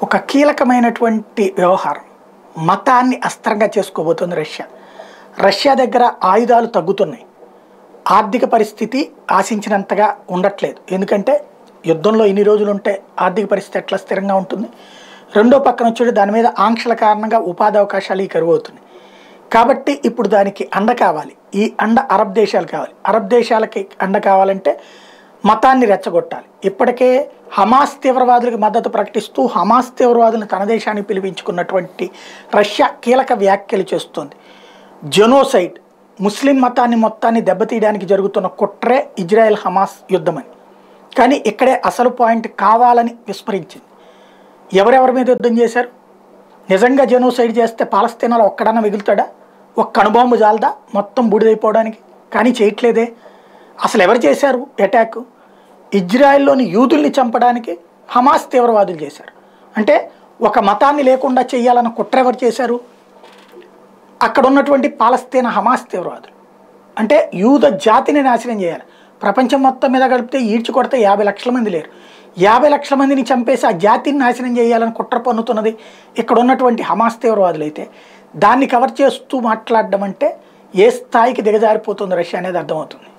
ఒక కీలకమైనటువంటి వ్యవహారం మతాన్ని అస్త్రంగా చేసుకోబోతుంది రష్యా రష్యా దగ్గర ఆయుధాలు తగ్గుతున్నాయి ఆర్థిక పరిస్థితి ఆశించినంతగా ఉండట్లేదు ఎందుకంటే యుద్ధంలో ఇన్ని రోజులు ఉంటే ఆర్థిక పరిస్థితి ఎట్లా స్థిరంగా ఉంటుంది రెండో పక్కన వచ్చేది దాని మీద ఆంక్షల కారణంగా ఉపాధి అవకాశాలు ఈ కరువు అవుతున్నాయి కాబట్టి ఇప్పుడు దానికి అండ కావాలి ఈ అండ అరబ్ దేశాలు కావాలి అరబ్ దేశాలకి అండ కావాలంటే మతాన్ని రెచ్చగొట్టాలి ఇప్పటికే హమాస్ తీవ్రవాదులకు మద్దతు ప్రకటిస్తూ హమాస్ తీవ్రవాదులను తన దేశానికి పిలిపించుకున్నటువంటి రష్యా కీలక వ్యాఖ్యలు చేస్తోంది జెనోసైడ్ ముస్లిం మతాన్ని మొత్తాన్ని దెబ్బతీయడానికి జరుగుతున్న కుట్రే ఇజ్రాయెల్ హమాస్ యుద్ధమని కానీ ఇక్కడే అసలు పాయింట్ కావాలని విస్మరించింది ఎవరెవరి మీద యుద్ధం చేశారు నిజంగా జెనోసైడ్ చేస్తే పాలస్తీనాలో ఒక్కడన్నా మిగులుతాడా ఒక్క అణుబాంబు జాలదా మొత్తం బూడిదైపోవడానికి కానీ చేయట్లేదే అసలు ఎవరు చేశారు అటాక్ ఇజ్రాయెల్లోని యూదుల్ని చంపడానికి హమాస్ తీవ్రవాదులు చేశారు అంటే ఒక మతాన్ని లేకుండా చేయాలన్న కుట్ర ఎవరు చేశారు అక్కడ ఉన్నటువంటి పాలస్తీన హమాస్ తీవ్రవాదులు అంటే యూద జాతిని నాశనం చేయాలి ప్రపంచం మొత్తం మీద కలిపితే ఈడ్చి కొడితే యాభై లక్షల మంది లేరు యాభై లక్షల మందిని చంపేసి ఆ జాతిని నాశనం చేయాలని కుట్ర పన్నుతున్నది ఇక్కడ ఉన్నటువంటి హమాస్ తీవ్రవాదులు అయితే దాన్ని కవర్ చేస్తూ మాట్లాడడం అంటే ఏ స్థాయికి దిగజారిపోతుంది రష్యా అనేది అర్థమవుతుంది